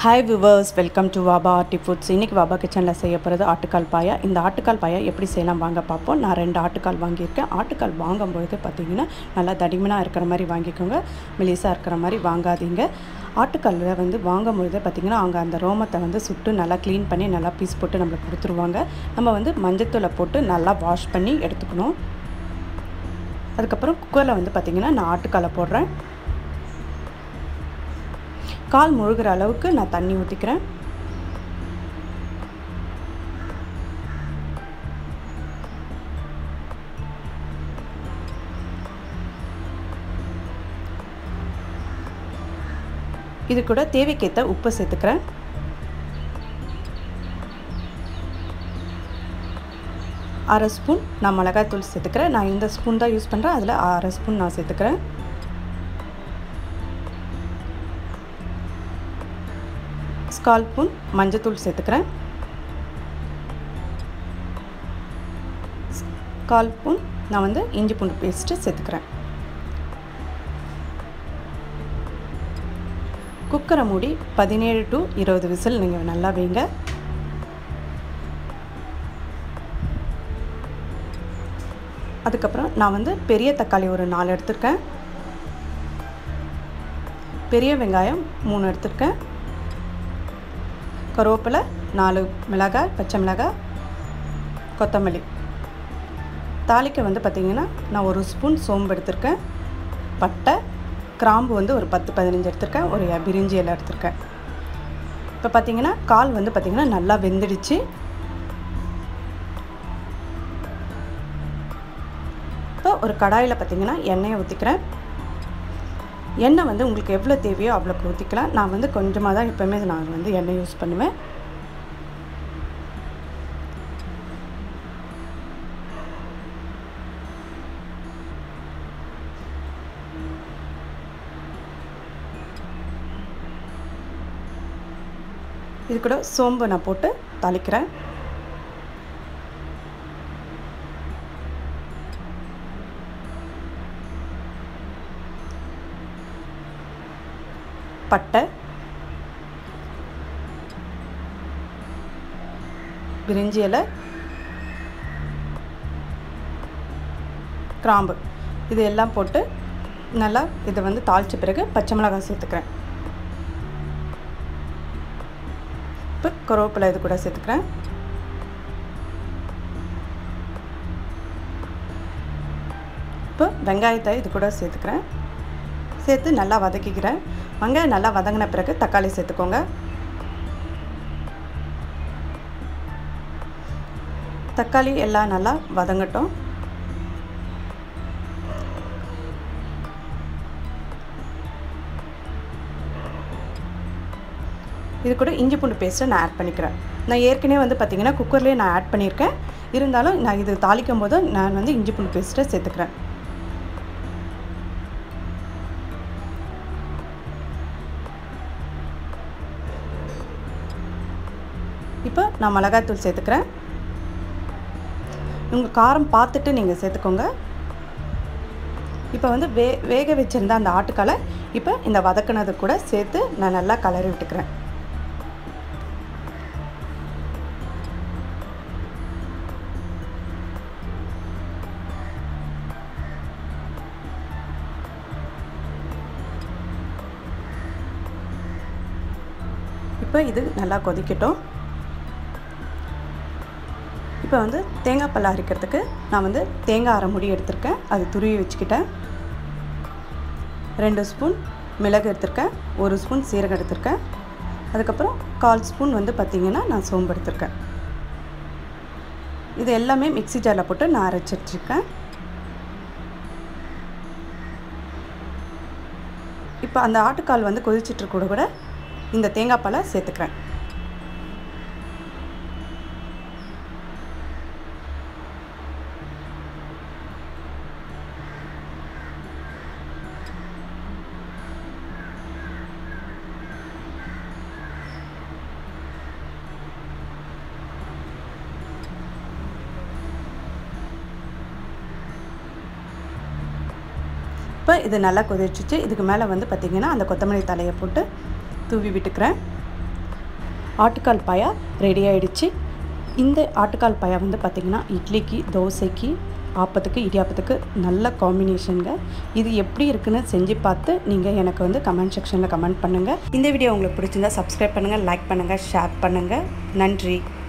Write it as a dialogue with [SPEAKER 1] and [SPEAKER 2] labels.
[SPEAKER 1] hi viewers welcome to Vaaba RD foods இன்றைக்கி வாபா கிச்சனில் செய்ய போகிறது ஆட்டுக்கால் பாயா இந்த ஆட்டுக்கால் பாயா எப்படி செய்யலாம் வாங்க பார்ப்போம் நான் ரெண்டு ஆட்டுக்கால் வாங்கியிருக்கேன் ஆட்டுக்கால் வாங்கும்பொழுது பார்த்தீங்கன்னா நல்லா தடிமனாக இருக்கிற மாதிரி வாங்கிக்கோங்க மெலிசாக இருக்கிற மாதிரி வாங்காதீங்க ஆட்டுக்காலில் வந்து வாங்கும்பொழுது பார்த்திங்கன்னா அவங்க அந்த ரோமத்தை வந்து சுட்டு நல்லா க்ளீன் பண்ணி நல்லா பீஸ் போட்டு நம்மளுக்கு கொடுத்துருவாங்க நம்ம வந்து மஞ்சத்தூளை போட்டு நல்லா வாஷ் பண்ணி எடுத்துக்கணும் அதுக்கப்புறம் குக்கரில் வந்து பார்த்திங்கன்னா நான் ஆட்டுக்காலை போடுறேன் கால் முழுகிற அளவுக்கு நான் தண்ணி ஊற்றிக்கிறேன் இது கூட தேவைக்கேற்ற உப்பு சேர்த்துக்கிறேன் அரை ஸ்பூன் நான் மிளகாய்த்தூள் சேர்த்துக்கிறேன் நான் இந்த ஸ்பூன் தான் யூஸ் பண்ணுறேன் அதில் அரை ஸ்பூன் நான் சேர்த்துக்கிறேன் ஸ்கால் ஸ்பூன் மஞ்சத்தூள் சேர்த்துக்கிறேன் கால் ஸ்பூன் நான் வந்து இஞ்சி பூண்டு பேஸ்ட்டு சேர்த்துக்கிறேன் குக்கரை மூடி பதினேழு டு இருபது விசில் நீங்கள் நல்லா வைங்க அதுக்கப்புறம் நான் வந்து பெரிய தக்காளி ஒரு நாலு எடுத்திருக்கேன் பெரிய வெங்காயம் மூணு எடுத்திருக்கேன் கருவேப்பிலை நாலு மிளகாய் பச்சை மிளகாய் கொத்தமல்லி தாளிக்க வந்து பார்த்திங்கன்னா நான் ஒரு ஸ்பூன் சோம்பு எடுத்திருக்கேன் பட்டை கிராம்பு வந்து ஒரு பத்து பதினஞ்சு எடுத்திருக்கேன் ஒரு பிரிஞ்சி எல்லாம் எடுத்திருக்கேன் இப்போ பார்த்திங்கன்னா கால் வந்து பார்த்திங்கன்னா நல்லா வெந்துடுச்சு இப்போ ஒரு கடாயில் பார்த்திங்கன்னா எண்ணெயை ஊற்றிக்கிறேன் எண்ணெய் வந்து உங்களுக்கு எவ்வளோ தேவையோ அவ்வளோக்கு ஊற்றிக்கலாம் நான் வந்து கொஞ்சமாக தான் எப்போவுமே நான் வந்து எண்ணெய் யூஸ் பண்ணுவேன் இது கூட சோம்பு நான் போட்டு தாளிக்கிறேன் பட்டை பிரிஞ்சி இலை கிராம்பு இது எல்லாம் போட்டு நல்லா இதை வந்து தாளித்த பிறகு பச்சை மிளகாய் சேர்த்துக்கிறேன் இப்போ கருவேப்பிலை இது கூட சேர்த்துக்கிறேன் இப்போ வெங்காயத்தை இது கூட சேர்த்துக்கிறேன் சேர்த்து நல்லா வதக்கிக்கிறேன் வெங்காயம் நல்லா வதங்கின பிறகு தக்காளி சேர்த்துக்கோங்க தக்காளி எல்லாம் நல்லா வதங்கட்டும் இது கூட இஞ்சி பூண்டு பேஸ்ட்டை நான் ஆட் பண்ணிக்கிறேன் நான் ஏற்கனவே வந்து பார்த்திங்கன்னா குக்கர்லேயே நான் ஆட் பண்ணியிருக்கேன் இருந்தாலும் நான் இது தாளிக்கும் போது நான் வந்து இஞ்சி பூண்டு பேஸ்ட்டை சேர்த்துக்கிறேன் இப்போ நான் மிளகாய்த்தூள் சேர்த்துக்கிறேன் உங்கள் காரம் பார்த்துட்டு நீங்கள் சேர்த்துக்கோங்க இப்போ வந்து வே வேக வச்சுருந்த அந்த ஆட்டுக்காலை இப்போ இந்த வதக்கினது கூட சேர்த்து நான் நல்லா கலரி விட்டுக்கிறேன் இப்போ இது நல்லா கொதிக்கட்டும் இப்போ வந்து தேங்காய் பல் அரைக்கிறதுக்கு நான் வந்து தேங்காய் அரை முடி எடுத்திருக்கேன் அது துருவி வச்சுக்கிட்டேன் ரெண்டு ஸ்பூன் மிளகு எடுத்திருக்கேன் ஒரு ஸ்பூன் சீரகம் எடுத்திருக்கேன் அதுக்கப்புறம் கால் ஸ்பூன் வந்து பார்த்திங்கன்னா நான் சோம்பு எடுத்திருக்கேன் இது எல்லாமே மிக்சி ஜாரில் போட்டு நான் அரைச்சிட்ருக்கேன் இப்போ அந்த ஆட்டுக்கால் வந்து கொதிச்சிட்ருக்கூட கூட இந்த தேங்காய் பாலை சேர்த்துக்கிறேன் இப்போ இது நல்லா கொதிச்சிச்சு இதுக்கு மேலே வந்து பார்த்திங்கன்னா அந்த கொத்தமல்லி தலையை போட்டு தூவி விட்டுக்கிறேன் ஆட்டுக்கால் பாயா ரெடி ஆயிடுச்சு இந்த ஆட்டுக்கால் பாயா வந்து பார்த்திங்கன்னா இட்லிக்கு தோசைக்கு ஆப்பத்துக்கு இடியாப்பத்துக்கு நல்ல காம்பினேஷனுங்க இது எப்படி இருக்குன்னு செஞ்சு பார்த்து நீங்கள் எனக்கு வந்து கமெண்ட் செக்ஷனில் கமெண்ட் பண்ணுங்கள் இந்த வீடியோ உங்களுக்கு பிடிச்சிருந்தா சப்ஸ்கிரைப் பண்ணுங்கள் லைக் பண்ணுங்கள் ஷேர் பண்ணுங்கள் நன்றி